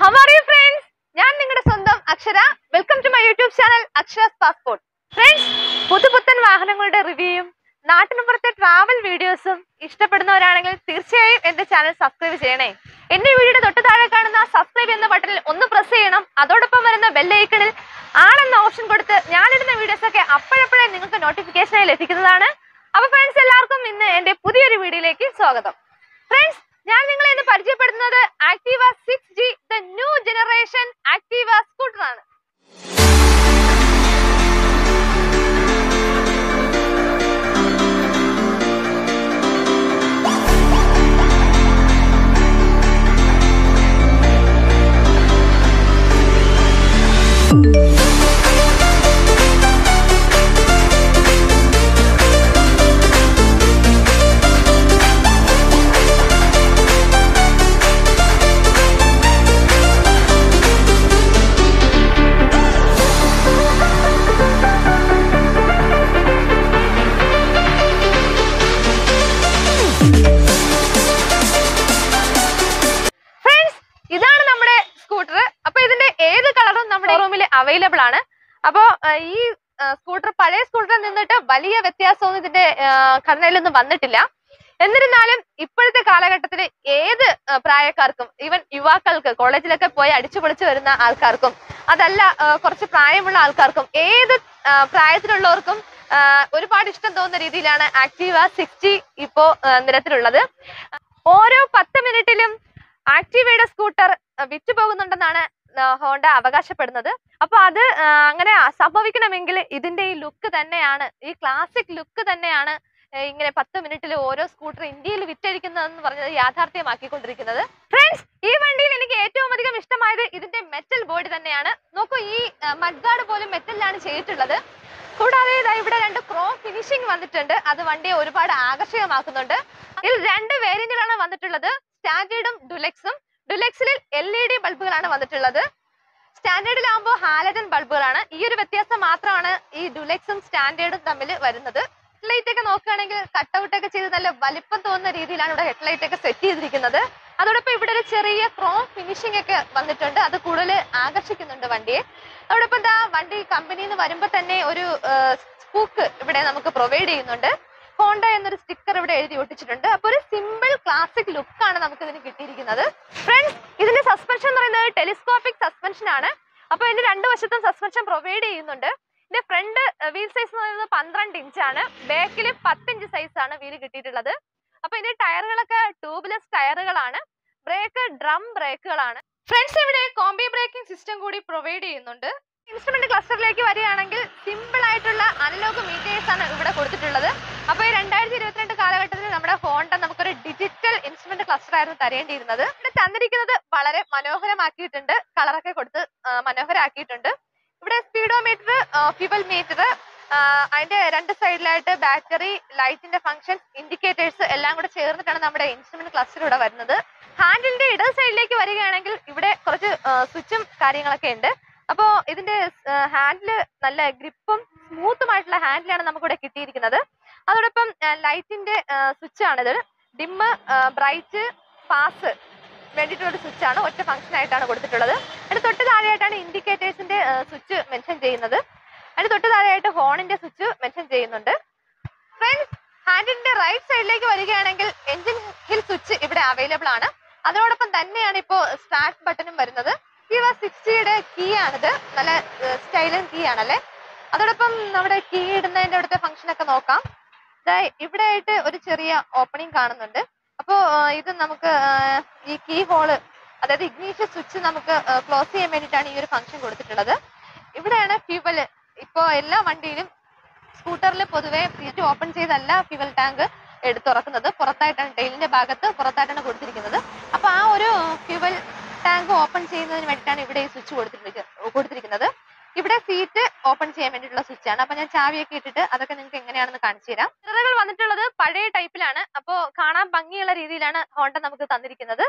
how are you friends ഞാൻ നിങ്ങളുടെ സ്വന്തം Akshara welcome to my YouTube channel Akshara's passport friends പുതുപുത്തൻ വാഹനങ്ങളുടെ റിവ്യൂയും നാട്ടിന് പുറത്തെ ട്രാവൽ വീഡിയോസും ഇഷ്ടപ്പെടുന്നവരാണെങ്കിൽ തീർച്ചയായും എന്റെ ചാനൽ സബ്സ്ക്രൈബ് ചെയ്യണേ എന്റെ വീഡിയോയുടെ തൊട്ട് താഴെ കാണുന്ന സബ്സ്ക്രൈബ് എന്ന ബട്ടണിൽ ഒന്ന് പ്രസ് ചെയ്യണം അതോടൊപ്പം വരുന്ന ബെല്ലൈക്കണിൽ ആണെന്ന ഓപ്ഷൻ കൊടുത്ത് ഞാനിടുന്ന വീഡിയോസ് ഒക്കെ അപ്പോഴപ്പോഴേ നിങ്ങൾക്ക് നോട്ടിഫിക്കേഷനായി ലഭിക്കുന്നതാണ് അപ്പൊ ഫ്രണ്ട്സ് എല്ലാവർക്കും ഇന്ന് എന്റെ പുതിയൊരു വീഡിയോയിലേക്ക് സ്വാഗതം ഫ്രണ്ട്സ് ഞാൻ നിങ്ങളെ ഇന്ന് പരിചയപ്പെടുത്തുന്നത് Activa six G the new generation Activa scooter ആണ് ഫ്രണ്ട്സ് ഇതാണ് നമ്മുടെ സ്കൂട്ടർ അപ്പൊ ഇതിന്റെ ഏത് കളറും നമ്മുടെ റൂമിൽ അവൈലബിൾ ആണ് അപ്പോ ഈ സ്കൂട്ടർ പഴയ സ്കൂട്ടറിൽ നിന്നിട്ട് വലിയ വ്യത്യാസമൊന്നും ഇതിന്റെ ആ, ഘടനയിലൊന്നും വന്നിട്ടില്ല എന്നിരുന്നാലും ഇപ്പോഴത്തെ കാലഘട്ടത്തിൽ ഏത് ആ, പ്രായക്കാർക്കും ഈവൻ യുവാക്കൾക്ക് കോളേജിലൊക്കെ പോയി അടിച്ചു പൊളിച്ചു വരുന്ന ആൾക്കാർക്കും അതല്ല ആ, കുറച്ച് പ്രായമുള്ള ആൾക്കാർക്കും ഏത് ആ, പ്രായത്തിലുള്ളവർക്കും ആ, ഒരുപാട് ഇഷ്ടം തോന്നുന്ന രീതിയിലാണ് ആക്ടീവ സിക്സ്റ്റി ഇപ്പോ ആ, നിരത്തിലുള്ളത് ഓരോ പത്ത് മിനിറ്റിലും ആക്ടീവയുടെ സ്കൂട്ടർ വിറ്റു പോകുന്നുണ്ടെന്നാണ് ആ, ഹോണ്ട അവകാശപ്പെടുന്നത് അപ്പൊ അത് ആ, അങ്ങനെ സംഭവിക്കണമെങ്കിൽ ഇതിന്റെ ഈ ലുക്ക് തന്നെയാണ് ഈ ക്ലാസിക് ലുക്ക് തന്നെയാണ് ഏ, ഇങ്ങനെ പത്ത് മിനിറ്റിൽ ഓരോ സ്കൂട്ടർ ഇന്ത്യയിൽ വിറ്റഴിക്കുന്നതെന്ന് പറഞ്ഞത് യാഥാർത്ഥ്യമാക്കിക്കൊണ്ടിരിക്കുന്നത് ഫ്രണ്ട്സ് ഈ വണ്ടിയിൽ എനിക്ക് ഏറ്റവും അധികം ഇഷ്ടമായത് ഇതിന്റെ മെറ്റൽ ബോഡി തന്നെയാണ് നോക്കൂ ഈ മഡ്ഗാർഡ് പോലും മെറ്റലിലാണ് ചെയ്തിട്ടുള്ളത് കൂടാതെ ദാ ഇവിടെ രണ്ട് ക്രോം ഫിനിഷിംഗ് വന്നിട്ടുണ്ട് അത് വണ്ടിയെ ഒരുപാട് ആകർഷകമാക്കുന്നുണ്ട് ഇതിൽ രണ്ട് വേരിയന്റുകളാണ് വന്നിട്ടുള്ളത് സ്റ്റാൻഡേർഡും ഡുലെക്സും ഡുലെക്സിൽ എൽ ഇ ഡി ബൾബുകളാണ് വന്നിട്ടുള്ളത് സ്റ്റാൻഡേർഡിലാകുമ്പോൾ ഹാലജൻ ബൾബുകളാണ് ഈ ഒരു വ്യത്യാസം മാത്രമാണ് ഈ ഡുലെക്സും സ്റ്റാൻഡേർഡും തമ്മിൽ വരുന്നത് ഹെഡ്ലൈറ്റ് ഒക്കെ നോക്കുകയാണെങ്കിൽ കട്ടൗട്ട് ഒക്കെ ചെയ്ത് നല്ല വലിപ്പം തോന്നുന്ന രീതിയിലാണ് ഇവിടെ ഹെഡ്ലൈറ്റ് ഒക്കെ സെറ്റ് ചെയ്തിരിക്കുന്നത് അതോടൊപ്പം ഇവിടെ ഒരു ചെറിയ ക്രോം ഫിനിഷിംഗ് ഒക്കെ വന്നിട്ടുണ്ട് അത് കൂടുതൽ ആകർഷിക്കുന്നുണ്ട് വണ്ടിയെ അതോടൊപ്പം എന്താ വണ്ടി കമ്പനിയിൽ നിന്ന് വരുമ്പോൾ തന്നെ ഒരു സ്പൂക്ക് ഇവിടെ നമുക്ക് പ്രൊവൈഡ് ചെയ്യുന്നുണ്ട് ഹോണ്ട എന്നൊരു സ്റ്റിക്കർ ഇവിടെ എഴുതി ഒട്ടിച്ചിട്ടുണ്ട് അപ്പൊ ഒരു സിമ്പിൾ ക്ലാസിക് ലുക്ക് ആണ് നമുക്ക് ഇതിന് കിട്ടിയിരിക്കുന്നത് ഫ്രണ്ട്സ് ഇതിന്റെ സസ്പെൻഷൻ എന്ന് പറയുന്നത് ടെലിസ്കോപ്പിക് സസ്പെൻഷൻ ആണ് അപ്പൊ ഇതിന്റെ രണ്ട് വശത്തും സസ്പെൻഷൻ പ്രൊവൈഡ് ചെയ്യുന്നുണ്ട് ഇതിന്റെ ഫ്രണ്ട് വീൽ സൈസ് എന്ന് പറയുന്നത് പന്ത്രണ്ട് ഇഞ്ചാണ് ബാക്കിൽ പത്ത് ഇഞ്ച് സൈസ് ആണ് വീല് കിട്ടിയിട്ടുള്ളത് അപ്പൊ ഇതിന്റെ ടയറുകളൊക്കെ ട്യൂബ്ലെസ് ടയറുകളാണ് ബ്രേക്ക് ഡ്രം ബ്രേക്കുകളാണ് ഫ്രണ്ട്സ് ഇവിടെ കോംബി ബ്രേക്കിംഗ് സിസ്റ്റം കൂടി പ്രൊവൈഡ് ചെയ്യുന്നുണ്ട് ഇൻസ്ട്രുമെന്റ് ക്ലസ്റ്ററിലേക്ക് വരികയാണെങ്കിൽ സിമ്പിൾ ആയിട്ടുള്ള അനലോഗ് മീറ്റേഴ്സ് ആണ് ഇവിടെ കൊടുത്തിട്ടുള്ളത് അപ്പൊ ഈ രണ്ടായിരത്തി ഇരുപത്തിരണ്ട് കാലഘട്ടത്തിൽ നമ്മുടെ ഹോണ്ട നമുക്കൊരു ഡിജിറ്റൽ ഇൻസ്ട്രുമെന്റ് ക്ലസ്റ്റർ ആയിരുന്നു തരേണ്ടിയിരുന്നത് ഇവിടെ തന്നിരിക്കുന്നത് വളരെ മനോഹരമാക്കിയിട്ടുണ്ട് കളറൊക്കെ കൊടുത്ത് ആ, മനോഹരമാക്കിയിട്ടുണ്ട് ഇവിടെ സ്പീഡോമീറ്റർ ഫ്യൂവൽ മീറ്റർ അതിന്റെ രണ്ട് സൈഡിലായിട്ട് ബാറ്ററി ലൈറ്റിന്റെ ഫംഗ്ഷൻസ് ഇൻഡിക്കേറ്റേഴ്സ് എല്ലാം കൂടെ ചേർന്നിട്ടാണ് നമ്മുടെ ഇൻസ്ട്രുമെന്റ് ക്ലസ്റ്റർ ഇവിടെ വരുന്നത് ഹാൻഡിലിന്റെ ഇടത് സൈഡിലേക്ക് വരികയാണെങ്കിൽ ഇവിടെ കുറച്ച് സ്വിച്ചും കാര്യങ്ങളൊക്കെ ഉണ്ട് അപ്പോ ഇതിന്റെ ഹാൻഡിൽ നല്ല ഗ്രിപ്പും സ്മൂത്തുമായിട്ടുള്ള ഹാൻഡിലാണ് നമുക്കിവിടെ കിട്ടിയിരിക്കുന്നത് അതോടൊപ്പം ലൈറ്റിന്റെ സ്വിച്ച് ആണിത് ഡിമ്മ് ബ്രൈറ്റ് പാസ് വേണ്ടിയിട്ടുള്ള ഒരു സ്വിച്ച് ആണ് ഒറ്റ ഫംഗ്ഷൻ ആയിട്ടാണ് കൊടുത്തിട്ടുള്ളത് അതിന് തൊട്ട് താഴെയായിട്ടാണ് ഇൻഡിക്കേറ്റേഴ്സിന്റെ സ്വിച്ച് മെൻഷൻ ചെയ്യുന്നത് അതിന് തൊട്ട് താഴെയായിട്ട് ഹോണിന്റെ സ്വിച്ച് മെൻഷൻ ചെയ്യുന്നുണ്ട് ഫ്രണ്ട്സ് ഹാൻഡിലിന്റെ റൈറ്റ് സൈഡിലേക്ക് വരികയാണെങ്കിൽ എഞ്ചിൻ ഹിൽ സ്വിച്ച് ഇവിടെ അവൈലബിൾ ആണ് അതോടൊപ്പം തന്നെയാണ് ഇപ്പോൾ സ്റ്റാർട്ട് ബട്ടണും വരുന്നത് ഇവ സിക്സ്റ്റിയുടെ കീ ആണിത് നല്ല സ്റ്റൈലൻ കീ ആണല്ലേ അതോടൊപ്പം നമ്മുടെ കീ ഇടുന്നതിന്റെ അവിടുത്തെ ഫംഗ്ഷൻ ഒക്കെ നോക്കാം ദാ ഇവിടെ ആയിട്ട് ഒരു ചെറിയ ഓപ്പണിംഗ് കാണുന്നുണ്ട് അപ്പോ ഇത് നമുക്ക് ആ, ഈ കീ ഹോള് അതായത് ഇഗ്നീഷ്യൻ സ്വിച്ച് നമുക്ക് ക്ലോസ് ചെയ്യാൻ വേണ്ടിയിട്ടാണ് ഈ ഒരു ഫംഗ്ഷൻ കൊടുത്തിട്ടുള്ളത് ഇവിടെയാണ് ഫ്യൂവല് ഇപ്പോ എല്ലാ വണ്ടിയിലും സ്കൂട്ടറിൽ പൊതുവെ സീറ്റ് ഓപ്പൺ ചെയ്തല്ല ഫ്യൂവൽ ടാങ്ക് എടുത്ത് തുറക്കുന്നത് പുറത്തായിട്ടാണ് ടെയിലിന്റെ ഭാഗത്ത് പുറത്തായിട്ടാണ് കൊടുത്തിരിക്കുന്നത് അപ്പൊ ആ ഒരു ഫ്യൂവൽ ടാങ്ക് ഓപ്പൺ ചെയ്യുന്നതിന് വേണ്ടിയിട്ടാണ് ഇവിടെ ഈ സ്വിച്ച് കൊടുത്തിരിക്കുന്നത് കൊടുത്തിരിക്കുന്നത് ഇവിടെ സീറ്റ് ഓപ്പൺ ചെയ്യാൻ വേണ്ടിയിട്ടുള്ള സ്വിച്ച് ആണ് അപ്പൊ ഞാൻ ചാവിയൊക്കെ ഇട്ടിട്ട് അതൊക്കെ നിങ്ങൾക്ക് എങ്ങനെയാണെന്ന് കാണിച്ചു തരാം മിററുകൾ വന്നിട്ടുള്ളത് പഴയ ടൈപ്പിലാണ് അപ്പോ കാണാൻ ഭംഗിയുള്ള രീതിയിലാണ് ഹോണ്ട നമുക്ക് തന്നിരിക്കുന്നത്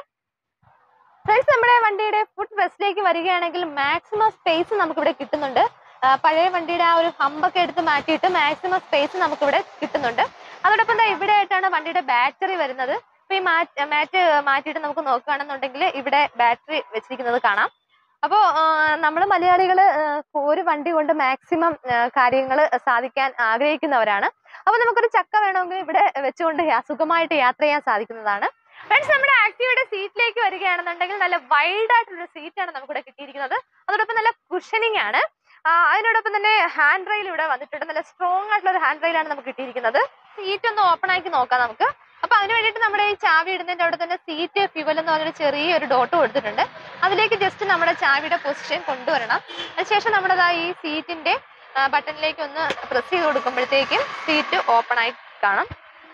ഫ്രണ്ട്സ് നമ്മുടെ വണ്ടിയുടെ ഫുഡ് റെസ്റ്റിലേക്ക് വരികയാണെങ്കിൽ മാക്സിമം സ്പേസ് നമുക്ക് ഇവിടെ കിട്ടുന്നുണ്ട് ആ, പഴയ വണ്ടിയുടെ ആ ഒരു ഹമ്പൊക്കെ എടുത്ത് മാറ്റിയിട്ട് മാക്സിമം സ്പേസ് നമുക്ക് ഇവിടെ കിട്ടുന്നുണ്ട് അതോടൊപ്പം ദാ ഇവിടെ ആയിട്ടാണ് വണ്ടിയുടെ ബാറ്ററി വരുന്നത് അപ്പൊ ഈ മാറ്റ് മാറ്റ് മാറ്റിയിട്ട് നമുക്ക് നോക്കുകയാണെന്നുണ്ടെങ്കിൽ ഇവിടെ ബാറ്ററി വെച്ചിരിക്കുന്നത് കാണാം അപ്പോൾ നമ്മൾ മലയാളികൾ ഒരു വണ്ടി കൊണ്ട് മാക്സിമം കാര്യങ്ങൾ സാധിക്കാൻ ആഗ്രഹിക്കുന്നവരാണ് അപ്പോൾ നമുക്കൊരു ചക്ക വേണമെങ്കിൽ ഇവിടെ വെച്ചുകൊണ്ട് യാ- സുഖമായിട്ട് യാത്ര ചെയ്യാൻ സാധിക്കുന്നതാണ് ഫ്രണ്ട്സ് നമ്മുടെ ആക്റ്റീവയുടെ സീറ്റിലേക്ക് വരികയാണെന്നുണ്ടെങ്കിൽ നല്ല വൈഡ് ആയിട്ടുള്ള സീറ്റാണ് നമുക്കിവിടെ കിട്ടിയിരിക്കുന്നത് അതോടൊപ്പം നല്ല കുഷനിങ് ആണ് ആ, അതിനോടൊപ്പം തന്നെ ഹാൻഡ് റെയിൽ ഇവിടെ വന്നിട്ടുണ്ട് നല്ല സ്ട്രോങ് ആയിട്ടുള്ള ഒരു ഹാൻഡ് റെയിലാണ് നമുക്ക് കിട്ടിയിരിക്കുന്നത് സീറ്റ് ഒന്ന് ഓപ്പൺ ആക്കി നോക്കാം നമുക്ക് അപ്പൊ അതിന് വേണ്ടിയിട്ട് നമ്മുടെ ഈ ചാവി ഇടുന്നതിന്റെ അവിടെ തന്നെ സീറ്റ് ഫ്യൂവൽ എന്ന് പറഞ്ഞൊരു ചെറിയൊരു ഡോട്ട് കൊടുത്തിട്ടുണ്ട് അതിലേക്ക് ജസ്റ്റ് നമ്മുടെ ചാവിയുടെ പൊസിഷൻ കൊണ്ടുവരണം അതിനുശേഷം നമ്മുടെ ഈ സീറ്റിന്റെ ബട്ടണിലേക്ക് ഒന്ന് പ്രസ് ചെയ്ത് കൊടുക്കുമ്പോഴത്തേക്കും സീറ്റ് ഓപ്പൺ ആയി കാണും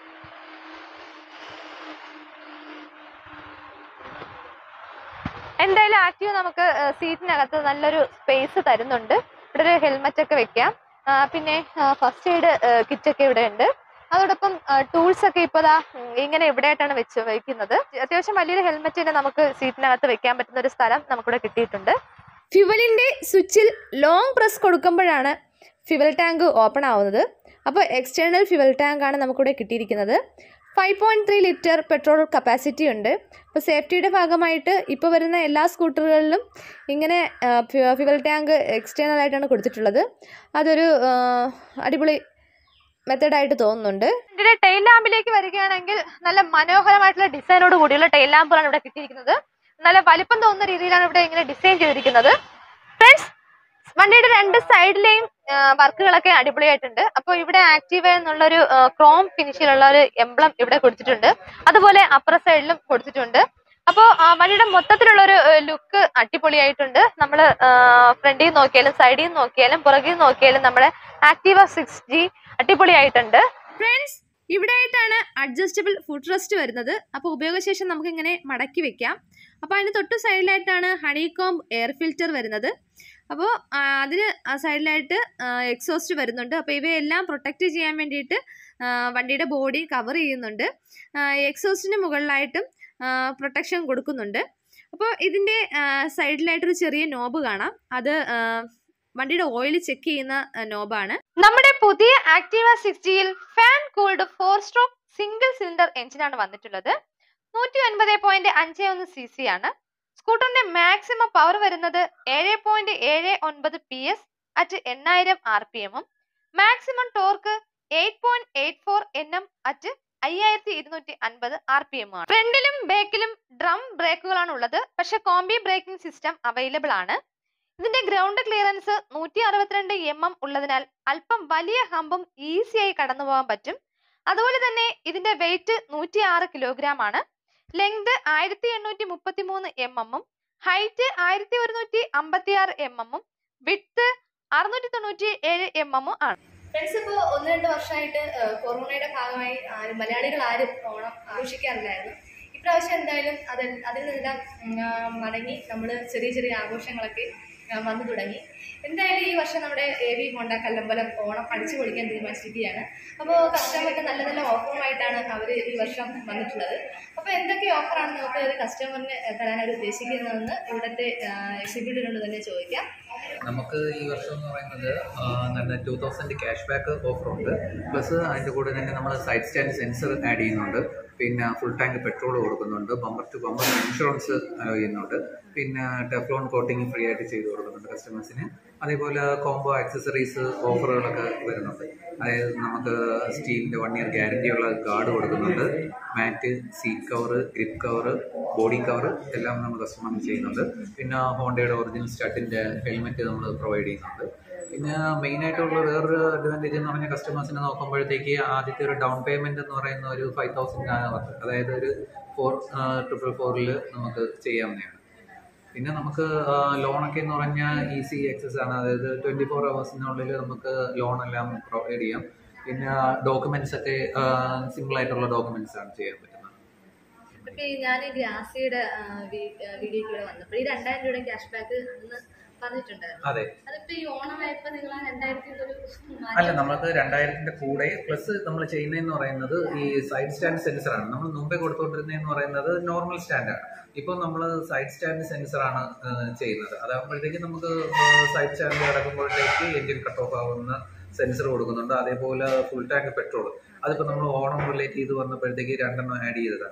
എന്തായാലും ആക്റ്റീവ് നമുക്ക് സീറ്റിനകത്ത് നല്ലൊരു സ്പേസ് തരുന്നുണ്ട് ഇവിടെ ഒരു ഹെൽമെറ്റ് ഒക്കെ വെക്കാം ആ, പിന്നെ ഫസ്റ്റ് എയ്ഡ് കിറ്റ് ഒക്കെ ഇവിടെ ഉണ്ട് അതോടൊപ്പം ടൂൾസ് ഒക്കെ ഇപ്പൊ ദാ ഉം, ഇങ്ങനെ ഇവിടെ ആയിട്ടാണ് വെച്ച് വയ്ക്കുന്നത് അത്യാവശ്യം വലിയൊരു ഹെൽമെറ്റ് തന്നെ നമുക്ക് സീറ്റിനകത്ത് വെക്കാൻ പറ്റുന്ന ഒരു സ്ഥലം നമുക്കിവിടെ കിട്ടിയിട്ടുണ്ട് ഫ്യുവലിന്റെ സ്വിച്ചിൽ ലോങ് പ്രസ് കൊടുക്കുമ്പോഴാണ് ഫ്യുവൽ ടാങ്ക് ഓപ്പൺ ആവുന്നത് അപ്പോൾ എക്സ്റ്റേണൽ ഫ്യുവൽ ടാങ്ക് ആണ് നമുക്കിവിടെ കിട്ടിയിരിക്കുന്നത് five point three litre petrol capacity ഉണ്ട് അപ്പോൾ സേഫ്റ്റിയുടെ ഭാഗമായിട്ട് ഇപ്പോൾ വരുന്ന എല്ലാ സ്കൂട്ടറുകളിലും ഇങ്ങനെ ഫ്യുവൽ ടാങ്ക് എക്സ്റ്റേണൽ ആയിട്ടാണ് കൊടുത്തിട്ടുള്ളത് അതൊരു ആ, അടിപൊളി മെത്തഡായിട്ട് തോന്നുന്നുണ്ട് ഇതിന്റെ ടെയിൽ ലാമ്പിലേക്ക് വരികയാണെങ്കിൽ നല്ല മനോഹരമായിട്ടുള്ള ഡിസൈനോട് കൂടിയുള്ള ടെയിൽ ലാമ്പുകളാണ് ഇവിടെ കിട്ടിയിരിക്കുന്നത് നല്ല വലിപ്പം തോന്നുന്ന രീതിയിലാണ് ഇവിടെ ഇങ്ങനെ ഡിസൈൻ ചെയ്തിരിക്കുന്നത് ഫ്രണ്ട്സ് വണ്ടിയുടെ രണ്ട് സൈഡിലെയും വർക്കുകളൊക്കെ അടിപൊളിയായിട്ടുണ്ട് അപ്പോൾ ഇവിടെ ആക്റ്റീവ എന്നുള്ളൊരു ക്രോം ഫിനിഷിലുള്ള ഒരു എംബ്ലം ഇവിടെ കൊടുത്തിട്ടുണ്ട് അതുപോലെ അപ്പുറ സൈഡിലും കൊടുത്തിട്ടുണ്ട് അപ്പോൾ വണ്ടിയുടെ മൊത്തത്തിലുള്ള ഒരു ലുക്ക് അടിപൊളിയായിട്ടുണ്ട് നമ്മൾ ഫ്രണ്ടിൽ നിന്ന് നോക്കിയാലും സൈഡിൽ നിന്ന് നോക്കിയാലും പുറകിൽ നിന്ന് നോക്കിയാലും നമ്മുടെ ആക്റ്റീവ സിക്സ് ജി അടിപൊളിയായിട്ടുണ്ട് ഫ്രണ്ട്സ് ഇവിടെ ആയിട്ടാണ് അഡ്ജസ്റ്റബിൾ ഫുഡ് റെസ്റ്റ് വരുന്നത് അപ്പോൾ ഉപയോഗശേഷം നമുക്ക് ഇങ്ങനെ മടക്കി വെക്കാം അപ്പോൾ അതിന് തൊട്ട് സൈഡിലായിട്ടാണ് ഹണികോംബ് എയർ ഫിൽറ്റർ വരുന്നത് അപ്പോൾ അതിന് ആ സൈഡിലായിട്ട് എക്സോസ്റ്റ് വരുന്നുണ്ട് അപ്പോൾ ഇവയെല്ലാം പ്രൊട്ടക്റ്റ് ചെയ്യാൻ വേണ്ടിയിട്ട് ആ, വണ്ടിയുടെ ബോഡി കവർ ചെയ്യുന്നുണ്ട് എക്സോസ്റ്റിന് മുകളിലായിട്ടും പ്രൊട്ടക്ഷൻ കൊടുക്കുന്നുണ്ട് അപ്പോൾ ഇതിൻ്റെ സൈഡിലായിട്ടൊരു ചെറിയ നോബ് കാണാം അത് ആ, വണ്ടിയുടെ ഓയിൽ ചെക്ക് ചെയ്യുന്ന നോബാണ് നമ്മുടെ പുതിയ ആക്റ്റീവ സിക്സ്റ്റിയിൽ fan cooled four stroke single cylinder എഞ്ചിനാണ് വന്നിട്ടുള്ളത് നൂറ്റി ഒൻപത് പോയിന്റ് അഞ്ച് ഒന്ന് സി സി ആണ് സ്കൂട്ടറിന്റെ മാക്സിമം പവർ വരുന്നത് ഏഴ് പോയിന്റ് ഏഴ് ഒൻപത് പി എസ് അറ്റ് എണ്ണായിരം ആർ പി എമ്മും maximum torque eight point eight four N M at അയ്യായിരത്തി ഇരുന്നൂറ്റി അൻപത് ആർ പി എം ആണ് ഫ്രണ്ടിലും ബാക്കിലും ഡ്രം ബ്രേക്കുകളാണ് ഉള്ളത് പക്ഷെ കോംബി ബ്രേക്കിംഗ് സിസ്റ്റം അവൈലബിൾ ആണ് ഇതിന്റെ ഗ്രൗണ്ട് ക്ലിയറൻസ് നൂറ്റി അറുപത്തിരണ്ട് എം എം ഉള്ളതിനാൽ അല്പം വലിയ ഹമ്പും ഈസിയായി കടന്നു പോകാൻ പറ്റും അതുപോലെ തന്നെ ഇതിന്റെ വെയിറ്റ് നൂറ്റി ആറ് കിലോഗ്രാം ആണ് ലെങ്ത് ആയിരത്തി എണ്ണൂറ്റി മുപ്പത്തി മൂന്ന് എം എമ്മും ഹൈറ്റ് ആയിരത്തി ഒരുന്നൂറ്റി അമ്പത്തി ആറ് എം എമ്മും വിട്ത് അറുന്നൂറ്റി തൊണ്ണൂറ്റി ഏഴ് എം എമ്മും ആണ് ഫ്രണ്ട്സ് ഇപ്പോൾ ഒന്ന് രണ്ട് വർഷമായിട്ട് ഏഹ്, കൊറോണയുടെ ഭാഗമായി ആരും മലയാളികൾ ആരും ഓണം ആഘോഷിക്കാറില്ലായിരുന്നു ഇപ്രാവശ്യം എന്തായാലും അത് അതിൽ നിന്നെല്ലാം ഉം, ആ, മടങ്ങി നമ്മൾ ചെറിയ ചെറിയ ആഘോഷങ്ങളൊക്കെ ആ, വന്നു തുടങ്ങി എന്തായാലും ഈ വർഷം നമ്മുടെ A V Honda Kallambalam Onam അടിച്ചു പൊളിക്കാൻ തീരുമാനിച്ചിരിക്കുകയാണ് അപ്പോൾ കസ്റ്റമർക്ക് നല്ല നല്ല ഓഫറുമായിട്ടാണ് അവർ ഈ വർഷം വന്നിട്ടുള്ളത് അപ്പോൾ എന്തൊക്കെ ഓഫറാണ് നമുക്ക് ഒരു കസ്റ്റമറിന് തരാൻ അവർ ഉദ്ദേശിക്കുന്നതെന്ന് ഇവിടുത്തെ എക്സിക്യൂട്ടീവിനോട് തന്നെ ചോദിക്കാം നമുക്ക് ഈ വർഷം എന്ന് പറയുന്നത് ആ, നല്ല ടു തൗസൻഡ് ക്യാഷ് ബാക്ക് ഓഫറുണ്ട് പ്ലസ് അതിൻ്റെ കൂടെ തന്നെ നമ്മൾ സൈഡ് സ്റ്റാൻഡ് സെൻസർ ആഡ് ചെയ്യുന്നുണ്ട് പിന്നെ ഫുൾ ടാങ്ക് പെട്രോൾ കൊടുക്കുന്നുണ്ട് ബമ്പർ ടു ബമ്പർ ഇൻഷുറൻസ് ചെയ്യുന്നുണ്ട് പിന്നെ ടെഫ്ലോൺ കോട്ടിങ് ഫ്രീ ആയിട്ട് ചെയ്ത് കൊടുക്കുന്നുണ്ട് കസ്റ്റമേഴ്സിന് അതേപോലെ കോംബോ ആക്സസറീസ് ഓഫറുകളൊക്കെ വരുന്നുണ്ട് അതായത് നമുക്ക് സ്റ്റീലിൻ്റെ വൺ ഇയർ ഗ്യാരണ്ടിയുള്ള ഗാർഡ് കൊടുക്കുന്നുണ്ട് mat seat cover grip cover body cover എല്ലാം നമ്മൾ കസ്റ്റമറിന് ചെയ്യുന്നുണ്ട് പിന്നെ ഹോണ്ടയുടെ ഒറിജിനൽ സ്റ്റഡിൻ്റെ ഹെൽമെറ്റ് നമ്മൾ പ്രൊവൈഡ് ചെയ്യുന്നുണ്ട് പിന്നെ മെയിനായിട്ടുള്ള വേറൊരു അഡ്വാൻറ്റേജ് എന്ന് പറഞ്ഞാൽ കസ്റ്റമേഴ്സിനെ നോക്കുമ്പോഴത്തേക്ക് ആദ്യത്തെ ഒരു ഡൗൺ പേയ്മെൻറ്റ് എന്ന് പറയുന്ന ഒരു ഫൈവ് തൗസൻഡ് അതായത് ഒരു ഫോർ ട്രിപ്പിൾ ഫോറിൽ നമുക്ക് ചെയ്യാവുന്നതാണ് പിന്നെ നമുക്ക് ലോണൊക്കെ എന്ന് പറഞ്ഞാൽ ഈസി ആക്സസ് ആണ് അതായത് ട്വൻറ്റി ഫോർ അവേഴ്സിനുള്ളിൽ നമുക്ക് ലോൺ എല്ലാം പ്രൊവൈഡ് ചെയ്യാം പിന്നെ ഡോക്യുമെന്റ്സ് ഒക്കെ സിമ്പിൾ ആയിട്ടുള്ള ഡോക്യുമെന്റ്സ് ആണ് ചെയ്യാൻ പറ്റുന്നത് ഇപ്പൊ ഈ ഞാൻ ഈ ഗ്രാസിയുടെ വീഡിയോ കൂടെ വന്നപ്പോൾ ഈ രണ്ടായിരം രൂപയുടെ ക്യാഷ് ബാക്ക് അന്ന് പറഞ്ഞിട്ടുണ്ടായിരുന്നു അതെ അതിപ്പോ ഈ ഓണമായപ്പോ നിങ്ങൾ ആ രണ്ടായിരത്തിന്റെ ഒരു അല്ല നമുക്ക് രണ്ടായിരത്തിന്റെ കൂടെ പ്ലസ് നമ്മൾ ചെയ്യുന്നതെന്ന് പറയുന്നത് ഈ സൈഡ് സ്റ്റാൻഡ് സെൻസർ ആണ് നമ്മൾ മുമ്പേ കൊടുത്തുകൊണ്ടിരുന്നതെന്ന് പറയുന്നത് നോർമൽ സ്റ്റാൻഡ് ആണ് ഇപ്പോൾ നമ്മൾ സൈഡ് സ്റ്റാൻഡ് സെൻസർ ആണ് ആ, ചെയ്യുന്നത് അതാകുമ്പോഴത്തേക്ക് നമുക്ക് സൈഡ് സ്റ്റാൻഡിൽ കിടക്കുമ്പോഴത്തേക്ക് എഞ്ചിൻ കട്ട് ഓഫ് ആവുന്ന സെൻസർ കൊടുക്കുന്നുണ്ട് അതേപോലെ ഫുൾ ടാങ്ക് പെട്രോൾ അതിപ്പോൾ നമ്മൾ ഓണം റിലേറ്റ് ചെയ്ത് വന്നപ്പോഴത്തേക്ക് രണ്ടെണ്ണം ആഡ് ചെയ്തതാണ്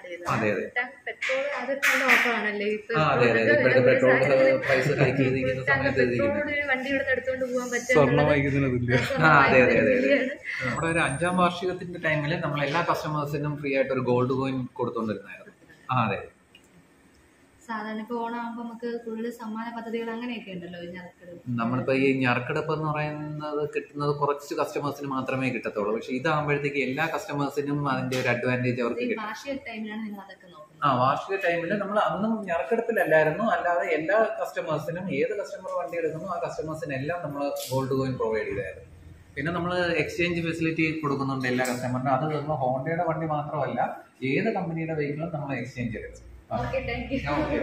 അതെ അതെ പെട്രോൾ അതൊരു നല്ല ഓഫറാണല്ലേ ഇപ്പൊ ആ അതെ അതെ ഇപ്പോഴത്തെ പെട്രോൾ പ്രൈസ് ഹൈക്ക് ചെയ്തിരിക്കുന്ന സമയത്ത് പെട്രോൾ ഇരിക്കുന്നത് ഒരു വണ്ടി ഇവിടെ എടുത്തുകൊണ്ട് പോകാൻ സ്വർണം പറ്റും വാങ്ങിക്കുന്നതിന് തുല്യം ആ അതെ അതെ അതെ അതെ നമ്മുടെ ഒരു അഞ്ചാം വാർഷികത്തിന്റെ ടൈമിൽ നമ്മൾ എല്ലാ കസ്റ്റമേഴ്സിനും ഫ്രീ ആയിട്ട് ഒരു ഗോൾഡ് കോയിൻ കൊടുത്തുകൊണ്ടിരുന്നായിരുന്നു ആ അതെ സാധാരണ ഇപ്പൊ ഓണാകുമ്പോ നമുക്ക് കൂടുതൽ സമ്മാന പദ്ധതികൾ അങ്ങനെയൊക്കെ ഉണ്ടല്ലോ ഈ ഞറക്കട് നമ്മളിപ്പോ ഈ ഞറക്കെടുപ്പ് എന്ന് പറയുന്നത് കിട്ടുന്നത് കുറച്ച് കസ്റ്റമേഴ്സിന് മാത്രമേ കിട്ടത്തുള്ളൂ പക്ഷെ ഇതാകുമ്പോഴത്തേക്ക് എല്ലാ കസ്റ്റമേഴ്സിനും അതിന്റെ ഒരു അഡ്വാൻറ്റേജ് അവർക്ക് ഈ കിട്ടും വാർഷിക ടൈമിലാണ് നിങ്ങൾ അതൊക്കെ നോക്കുന്നത് ആ വാർഷിക ടൈമിൽ നമ്മൾ അന്നും ഞറക്കെടുപ്പിലല്ലായിരുന്നു അല്ലാതെ എല്ലാ കസ്റ്റമേഴ്സിനും ഏത് കസ്റ്റമർ വണ്ടി എടുക്കുന്നു ആ കസ്റ്റമേഴ്സിന് എല്ലാം നമ്മൾ ഗോൾഡ് കോയിൻ പ്രൊവൈഡ് ചെയ്തായിരുന്നു പിന്നെ നമ്മൾ എക്സ്ചേഞ്ച് ഫെസിലിറ്റി കൊടുക്കുന്നുണ്ട് എല്ലാ കസ്റ്റമറിനും അത് നമ്മൾ ഹോണ്ടയുടെ വണ്ടി മാത്രമല്ല ഏത് കമ്പനിയുടെ വെഹിക്കിളും നമ്മൾ എക്സ്ചേഞ്ച് ചെയ്തു okay thank you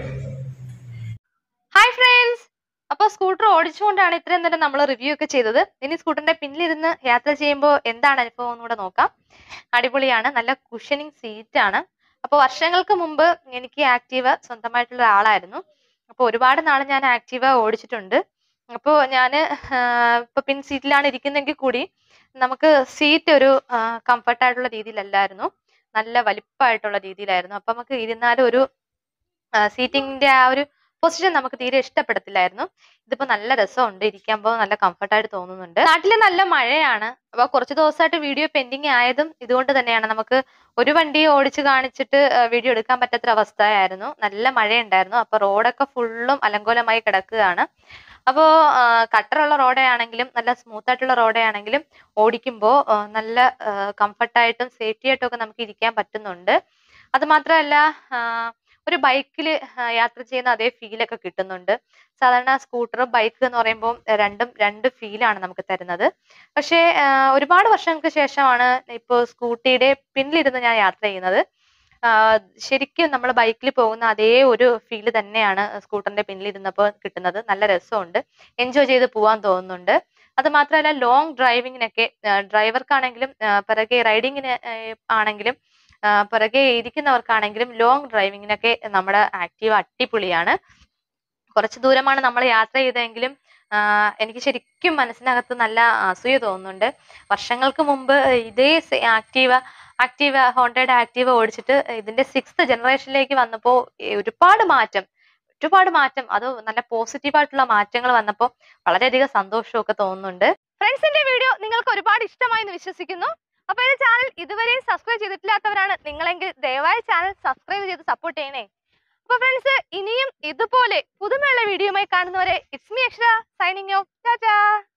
hi friends അപ്പൊ സ്കൂട്ടർ ഓടിച്ചുകൊണ്ടാണ് ഇത്രയും നേരം നമ്മൾ റിവ്യൂ ഒക്കെ ചെയ്തത് ഇനി സ്കൂട്ടറിന്റെ പിന്നിലിരുന്ന് യാത്ര ചെയ്യുമ്പോൾ എന്താണ് അനുഭവം എന്ന് കൂടെ നോക്കാം അടിപൊളിയാണ് നല്ല കുഷനിങ് സീറ്റ് ആണ് അപ്പോൾ വർഷങ്ങൾക്ക് മുമ്പ് എനിക്ക് ആക്റ്റീവ സ്വന്തമായിട്ടുള്ള ഒരാളായിരുന്നു അപ്പോൾ ഒരുപാട് നാൾ ഞാൻ ആക്റ്റീവ ഓടിച്ചിട്ടുണ്ട് അപ്പോൾ ഞാൻ ഇപ്പൊ പിൻ സീറ്റിലാണ് ഇരിക്കുന്നെങ്കിൽ കൂടി നമുക്ക് സീറ്റ് ഒരു കംഫർട്ടായിട്ടുള്ള രീതിയിലല്ലായിരുന്നു നല്ല വലിപ്പമായിട്ടുള്ള രീതിയിലായിരുന്നു അപ്പൊ നമുക്ക് ഇരുന്നാലും ഒരു സീറ്റിംഗിന്റെ ആ ഒരു പൊസിഷൻ നമുക്ക് തീരെ ഇഷ്ടപ്പെടത്തില്ലായിരുന്നു ഇതിപ്പോ നല്ല രസമുണ്ട് ഇരിക്കുമ്പോൾ നല്ല കംഫർട്ടായിട്ട് തോന്നുന്നുണ്ട് നാട്ടില് നല്ല മഴയാണ് അപ്പൊ കുറച്ച് ദിവസമായിട്ട് വീഡിയോ പെൻഡിങ് ആയതും ഇതുകൊണ്ട് തന്നെയാണ് നമുക്ക് ഒരു വണ്ടി ഓടിച്ച് കാണിച്ചിട്ട് വീഡിയോ എടുക്കാൻ പറ്റാത്തൊരു അവസ്ഥയായിരുന്നു നല്ല മഴയുണ്ടായിരുന്നു അപ്പൊ റോഡൊക്കെ ഫുള്ളും അലങ്കോലമായി കിടക്കുകയാണ് അപ്പോൾ കട്ടറുള്ള റോഡാണെങ്കിലും നല്ല സ്മൂത്ത് ആയിട്ടുള്ള റോഡാണെങ്കിലും ഓടിക്കുമ്പോൾ നല്ല കംഫർട്ടായിട്ടും സേഫ്റ്റി ആയിട്ടും ഒക്കെ നമുക്ക് ഇരിക്കാൻ പറ്റുന്നുണ്ട് അത് മാത്രമല്ല ആ, ഒരു ബൈക്കിൽ യാത്ര ചെയ്യുന്ന അതേ ഫീലൊക്കെ കിട്ടുന്നുണ്ട് സാധാരണ സ്കൂട്ടർ ബൈക്ക് എന്ന് പറയുമ്പോൾ രണ്ടും രണ്ട് ഫീലാണ് നമുക്ക് തരുന്നത് പക്ഷേ ആ, ഒരുപാട് വർഷങ്ങൾക്ക് ശേഷമാണ് ഇപ്പോൾ സ്കൂട്ടിയുടെ പിന്നിലിരുന്ന് ഞാൻ യാത്ര ചെയ്യുന്നത് ആ, ശരിക്കും നമ്മൾ ബൈക്കിൽ പോകുന്ന അതേ ഒരു ഫീല് തന്നെയാണ് സ്കൂട്ടറിന്റെ പിന്നിലിരുന്നപ്പോൾ കിട്ടുന്നത് നല്ല രസമുണ്ട് എൻജോയ് ചെയ്ത് പോകാൻ തോന്നുന്നുണ്ട് അത് മാത്രമല്ല ലോങ് ഡ്രൈവിങ്ങിനൊക്കെ ഡ്രൈവർക്കാണെങ്കിലും പിറകെ റൈഡിങ്ങിന് ആണെങ്കിലും ആ, പിറകെ ഇരിക്കുന്നവർക്കാണെങ്കിലും ലോങ് ഡ്രൈവിങ്ങിനൊക്കെ നമ്മുടെ ആക്റ്റീവ് അടിപൊളിയാണ് കുറച്ച് ദൂരമാണ് നമ്മൾ യാത്ര ചെയ്തതെങ്കിലും ആ, എനിക്ക് ശരിക്കും മനസ്സിനകത്ത് നല്ല അസൂയ തോന്നുന്നുണ്ട് വർഷങ്ങൾക്ക് മുമ്പ് ഇതേ ആക്റ്റീവ ആക്റ്റീവ ഹോണ്ടയുടെ ആക്റ്റീവ ഓടിച്ചിട്ട് ഇതിന്റെ സിക്സ്ത് ജനറേഷനിലേക്ക് വന്നപ്പോൾ ഒരുപാട് മാറ്റം ഒരുപാട് മാറ്റം അത് നല്ല പോസിറ്റീവ് ആയിട്ടുള്ള മാറ്റങ്ങൾ വന്നപ്പോൾ വളരെയധികം സന്തോഷമൊക്കെ തോന്നുന്നുണ്ട് ഫ്രണ്ട്സിന്റെ വീഡിയോ നിങ്ങൾക്ക് ഒരുപാട് ഇഷ്ടമായി എന്ന് വിശ്വസിക്കുന്നു അപ്പൊ ഈ ചാനൽ ഇതുവരെയും സബ്സ്ക്രൈബ് ചെയ്തിട്ടില്ലാത്തവരാണ് നിങ്ങളെങ്കിൽ ദയവായി ചാനൽ സബ്സ്ക്രൈബ് ചെയ്ത് സപ്പോർട്ട് ചെയ്യണേ അപ്പൊ ഫ്രണ്ട്സ് ഇനിയും ഇതുപോലെ പുതുമയുള്ള വീഡിയോയുമായി കാണുന്നവരെ it's me Akshara signing off Tata